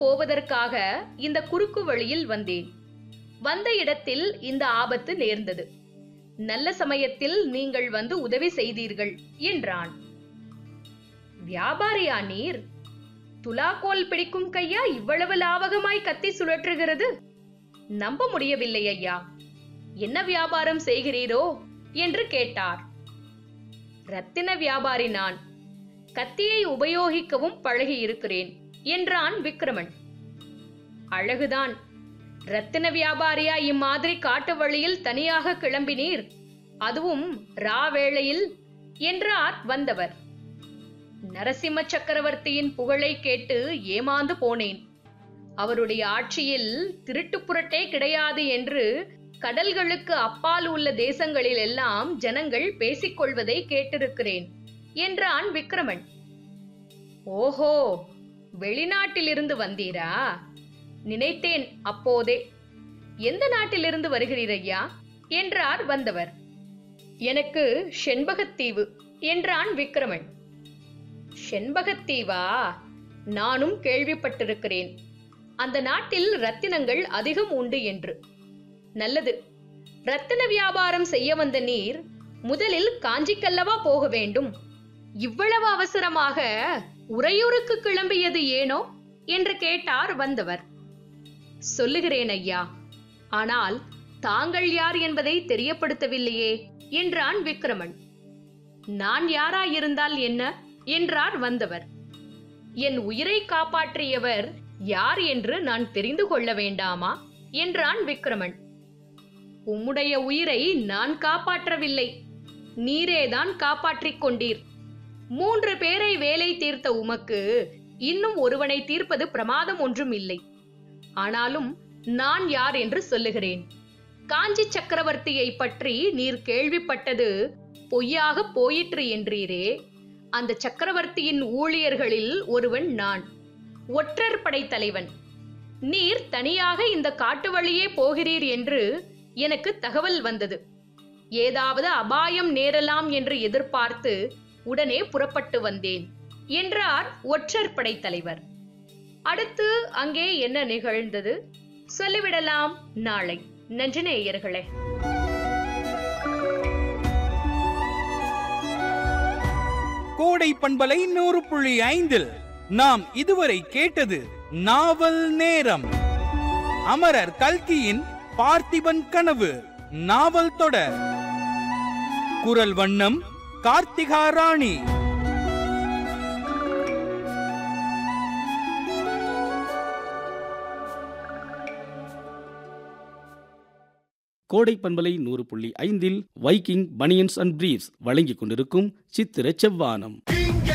போவதற்காக இந்த குறுக்கு வழியில் வந்தேன் வந்த இடத்தில் இந்த ஆபத்து நேர்ந்தது நல்ல சமயத்தில் நீங்கள் வந்து உதவி செய்தீர்கள் என்றான் வியாபாரியா நீர் துலாக்கோல் பிடிக்கும் கையா இவ்வளவு லாவகமாய் கத்தி சுழற்றுகிறது நம்ப முடியவில்லை ஐயா என்ன வியாபாரம் செய்கிறீரோ என்று கேட்டார் ரத்தின வியாபாரி நான் கத்தியை உபயோகிக்கவும் பழகி இருக்கிறேன் என்றான் விக்ரமன் அழகுதான் ரத்தின வியாபாரியா இம்மாதிரி காட்டு வழியில் தனியாக கிளம்பினீர் அதுவும் ரா வேளையில் என்றார் வந்தவர் நரசிம்ம சக்கரவர்த்தியின் புகழை கேட்டு ஏமாந்து போனேன் அவருடைய ஆட்சியில் திருட்டு புரட்டே கிடையாது என்று கடல்களுக்கு அப்பால் உள்ள தேசங்களில் எல்லாம் ஜனங்கள் பேசிக்கொள்வதை கேட்டிருக்கிறேன் என்றான் விக்ரமன் ஓஹோ வெளிநாட்டிலிருந்து வந்தீரா நினைத்தேன் அப்போதே எந்த நாட்டிலிருந்து வருகிறீர் ஐயா என்றார் வந்தவர் எனக்கு செண்பகத்தீவு என்றான் விக்ரமன் செண்பகத்தீவா நானும் கேள்விப்பட்டிருக்கிறேன் அந்த நாட்டில் ரத்தினங்கள் அதிகம் உண்டு என்று நல்லது ரத்தின வியாபாரம் செய்ய வந்த நீர் முதலில் காஞ்சிக்கல்லவா போக வேண்டும் இவ்வளவு அவசரமாக உறையூருக்கு கிளம்பியது ஏனோ என்று கேட்டார் வந்தவர் சொல்லுகிறேன் ஐயா ஆனால் தாங்கள் யார் என்பதை தெரியப்படுத்தவில்லையே என்றான் விக்ரமன் நான் யாராயிருந்தால் என்ன என்றார் வந்தவர் என் உயிரை காப்பாற்றியவர் யார் என்று நான் தெரிந்து கொள்ள வேண்டாமா என்றான் விக்ரமன் உம்முடைய உயிரை நான் காப்பாற்றவில்லை நீரேதான் காப்பாற்றிக் கொண்டீர் மூன்று பேரை வேலை தீர்த்த உமக்கு இன்னும் ஒருவனை தீர்ப்பது பிரமாதம் ஒன்றும் இல்லை ஆனாலும் நான் யார் என்று சொல்லுகிறேன் காஞ்சி சக்கரவர்த்தியை பற்றி நீர் கேள்விப்பட்டது பொய்யாக போயிற்று என்றீரே அந்த சக்கரவர்த்தியின் ஊழியர்களில் ஒருவன் நான் ஒற்றர் படை தலைவன் நீர் தனியாக இந்த காட்டு வழியே போகிறீர் என்று எனக்கு தகவல் வந்தது ஏதாவது அபாயம் நேரலாம் என்று எதிர்பார்த்து உடனே புறப்பட்டு வந்தேன் என்றார் ஒற்றர் படை தலைவர் அடுத்து அங்கே என்ன நிகழ்ந்தது சொல்லிவிடலாம் நாளை நன்றி நேயர்களே கோடை பண்பலை நூறு புள்ளி ஐந்தில் நாம் இதுவரை கேட்டது நாவல் நேரம் அமரர் கல்கியின் பார்த்திபன் கனவு நாவல் தொடர் குரல் வண்ணம் கார்த்திகா ராணி கோடை பண்பலை நூறு புள்ளி ஐந்தில் வைக்கிங் பனியன்ஸ் அண்ட் பிரீவ்ஸ் வழங்கிக் கொண்டிருக்கும் சித்திர செவ்வானம்